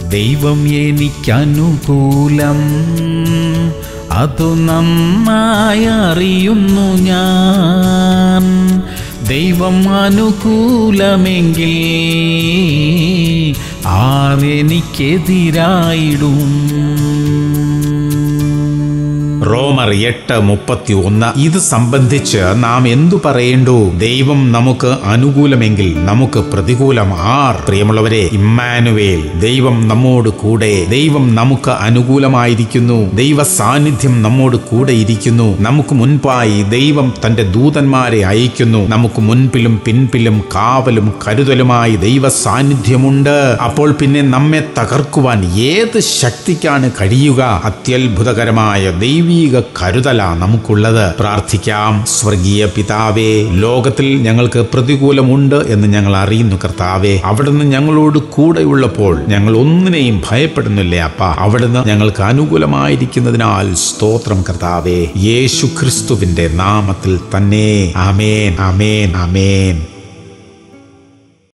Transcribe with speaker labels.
Speaker 1: ദൈവം എനിക്കനുകൂലം അതു നന്നായി അറിയുന്നു ഞാൻ ദൈവം അനുകൂലമെങ്കിൽ ആരെനിക്കെതിരായിടും
Speaker 2: റോമർ എട്ട് മുപ്പത്തി ഒന്ന് ഇത് സംബന്ധിച്ച് നാം എന്തു പറയേണ്ടു ദൈവം നമുക്ക് അനുകൂലമെങ്കിൽ നമുക്ക് പ്രതികൂലം ആർ പ്രിയമുള്ളവരെ ഇമ്മാനുവേൽ ദൈവം നമ്മോട് കൂടെ ദൈവം നമുക്ക് അനുകൂലമായിരിക്കുന്നു ദൈവ സാന്നിധ്യം നമ്മോട് കൂടെ ഇരിക്കുന്നു നമുക്ക് മുൻപായി ദൈവം തന്റെ ദൂതന്മാരെ അയക്കുന്നു നമുക്ക് മുൻപിലും പിൻപിലും കാവലും കരുതലുമായി ദൈവ സാന്നിധ്യമുണ്ട് അപ്പോൾ പിന്നെ നമ്മെ തകർക്കുവാൻ ഏത് ശക്തിക്കാണ് കഴിയുക അത്യത്ഭുതകരമായ ദൈവീക കരുതല നമുക്കുള്ളത് പ്രാർത്ഥിക്കാം സ്വർഗീയ പിതാവേ ലോകത്തിൽ ഞങ്ങൾക്ക് പ്രതികൂലമുണ്ട് എന്ന് ഞങ്ങൾ അറിയുന്നു കർത്താവേ അവിടുന്ന് ഞങ്ങളോട് കൂടെയുള്ളപ്പോൾ ഞങ്ങൾ ഒന്നിനെയും ഭയപ്പെടുന്നില്ലേ അപ്പ അവിടുന്ന് ഞങ്ങൾക്ക് അനുകൂലമായിരിക്കുന്നതിനാൽ സ്തോത്രം കർത്താവേ യേശു ക്രിസ്തുവിന്റെ നാമത്തിൽ തന്നെ ആമേൻ ആമേൻ ആമേൻ